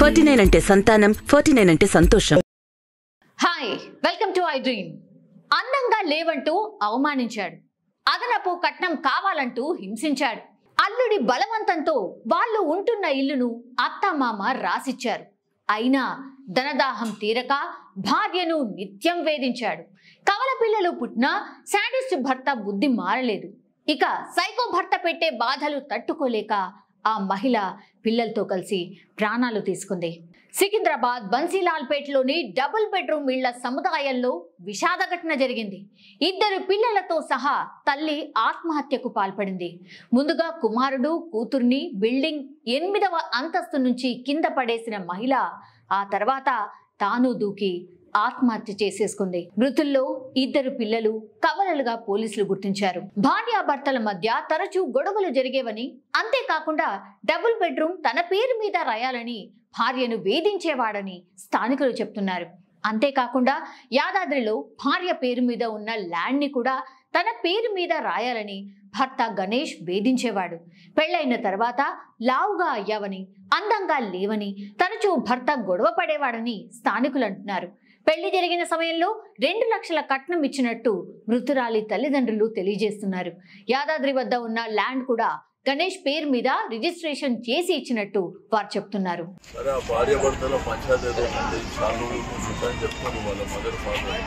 forty nine అంటే సంతానం forty nine అంటే సంతోషం hi welcome to iDream అందంగా లేవంటూ అవమానించాడు అదనపు కట్నం కావాలంటూ హింసించాడు అల్లుడి బలవంతంతో వాళ్ళు ఉంటున్న ఇల్లును అత్తమామ రాసిచ్చారు అయినా ధనదాహం తీరక భార్యను నిత్యం వేధించాడు కవల పిల్లలు పుట్టినా శాడిస్ట్ భర్త బుద్ధి మారలేదు ఇక సైకో భర్త పెట్టే బాధలు తట్టుకోలేక ఆ మహిళ పిల్లలతో కలిసి ప్రాణాలు తీసుకుంది సికింద్రాబాద్ బన్సీలాల్పేటలోని డబుల్ బెడ్రూమ్ ఇళ్ల సముదాయంలో విషాద ఘటన జరిగింది ఇద్దరు పిల్లలతో సహా తల్లి ఆత్మహత్యకు పాల్పడింది ముందుగా కుమారుడు కూతుర్ని బిల్డింగ్ ఎనిమిదవ అంతస్తు నుంచి కింద పడేసిన మహిళ ఆ తర్వాత తాను దూకి ఆత్మహత్య చేసేసుకుంది మృతుల్లో ఇద్దరు పిల్లలు కవలలుగా పోలీసులు గుర్తించారు భార్యాభర్తల మధ్య తరచూ గొడవలు జరిగేవని అంతేకాకుండా డబుల్ బెడ్రూమ్ తన పేరు మీద రాయాలని భార్యను వేధించేవాడని స్థానికులు చెప్తున్నారు అంతేకాకుండా యాదాద్రిలో భార్య పేరు మీద ఉన్న ల్యాండ్ని కూడా తన పేరు మీద రాయాలని భర్త గణేష్ వేధించేవాడు పెళ్ళైన తర్వాత లావుగా అయ్యావని అందంగా లేవని తరచూ భర్త గొడవ పడేవాడని స్థానికులు అంటున్నారు పెళ్లి జరిగిన సమయంలో రెండు లక్షల కట్నం ఇచ్చినట్టు మృతురాలి తల్లిదండ్రులు తెలియజేస్తున్నారు యాదాద్రి వద్ద ఉన్న ల్యాండ్ కూడా గణేష్ పేరు మీద రిజిస్ట్రేషన్ చేసి ఇచ్చినట్టు వారు చెప్తున్నారు సరే ఆ భార్య భర్తల పంచాయతీ ఏదో ఉంది చాలా రోజులు కూర్చుంటారని చెప్తాను వాళ్ళ మదర్ ఫాదర్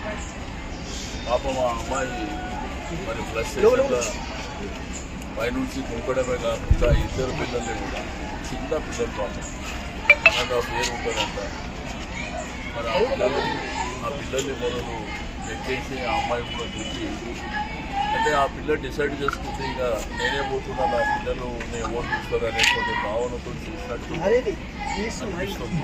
పాపం ఆ అమ్మాయి మరి ఫ్రస్ట్రేషన్గా పైనుంచి దుంకడమే కాకుండా ఇద్దరు పిల్లల్ని కూడా చిన్న పిల్లలు పాపం అండ్ ఆ పేరు ఉంటుందంట మరి ఆ పిల్లలు ఆ పిల్లల్ని మొదలు ఎక్కేసి ఆ అమ్మాయి కూడా దుంకి అంటే ఆ పిల్ల డిసైడ్ చేసుకుంటే ఇక నేనే పోతున్నా నా పిల్లలు నేను ఎవరు చూస్తారు అనేటువంటి భావనతో చేసినట్టు అనిపిస్తుంది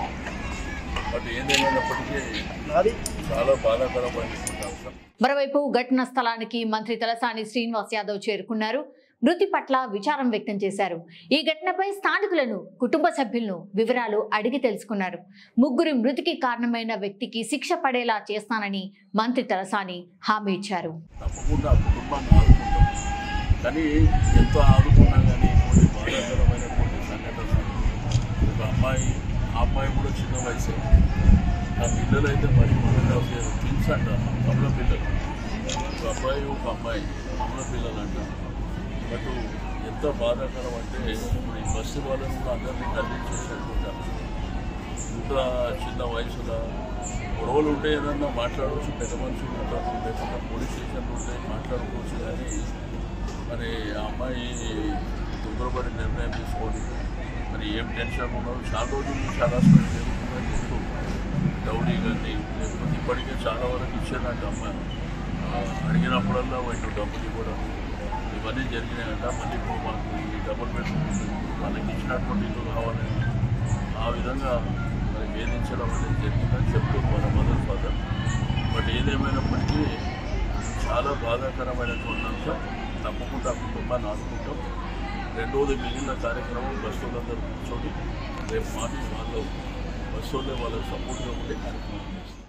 బట్ ఏదేమైనప్పటికీ చాలా బాధాకరమైనటువంటి అంశం మరోవైపు ఘటన స్థలానికి మంత్రి తలసాని శ్రీనివాస్ యాదవ్ చేరుకున్నారు మృతి పట్ల విచారం వ్యక్తం చేశారు ఈ ఘటనపై స్థానికులను కుటుంబ సభ్యులను వివరాలు అడిగి తెలుసుకున్నారు ముగ్గురు మృతికి కారణమైన వ్యక్తికి శిక్ష పడేలా చేస్తానని మంత్రి తలసాని హామీ ఇచ్చారు తప్పకుండా ఆ కుటుంబాన్ని ఆదుకుంటాం కానీ ఎంతో ఆదుకున్నా కానీ కొన్ని బాధాకరమైనటువంటి సంఘటనలు ఒక అమ్మాయి ఆ అమ్మాయి కూడా చిన్న వయసే ఆ పిల్లలు అయితే మరి one and half year twins అంట కమల పిల్లలు ఒక అబ్బాయి ఒక అమ్మాయి కమల పిల్లలు అంట బట్ ఎంత బాధాకరం అంటే ఇప్పుడు ఈ బస్సు వాళ్ళని కూడా అందరినీ కదిలించేసినట్టుగా ఇంత చిన్న వయసులో గొడవలు ఉంటే ఏదన్నా మాట్లాడవచ్చు పెద్ద మనుషులు ఉంటారు లేకపోతే పోలీస్ స్టేషన్ ఉంటే మాట్లాడుకోవచ్చు కానీ మరి ఆ అమ్మాయి తొందరపడి నిర్ణయం తీసుకొని మరి ఏం టెన్షన్ ఉన్నదో చాలా రోజుల నుంచి హరాస్మెంట్ జరుగుతుందని చెప్తూ డౌరీ కానీ లేకపోతే ఇప్పటికే చాలా వరకు ఇచ్చేదంట అమ్మాయి ఆ, అడిగినప్పుడల్లా వీళ్ళు డబ్బులు ఇవ్వడం ఇవన్నీ జరిగినాయంట మళ్ళీ ఇప్పుడు మాకు ఈ డబుల్ బెడ్రూమ్ వాళ్ళకి ఇచ్చినటువంటి ఇల్లు కావాలని ఆ విధంగా మరి వేధించడం అనేది జరిగిందని చెప్తూ వాళ్ళ మదర్ ఫాదర్ బట్ ఏదేమైనప్పటికీ చాలా బాధాకరమైనటువంటి అంశం తప్పకుండా ఆ కుటుంబాన్ని ఆదుకుంటాం రెండోది మిగిలిన కార్యక్రమం బస్సులందరూ కూర్చొని రేపు మార్నింగ్ వాళ్ళు బస్సులే వాళ్ళకి సపోర్ట్గా ఉండే కార్యక్రమం చేస్తాం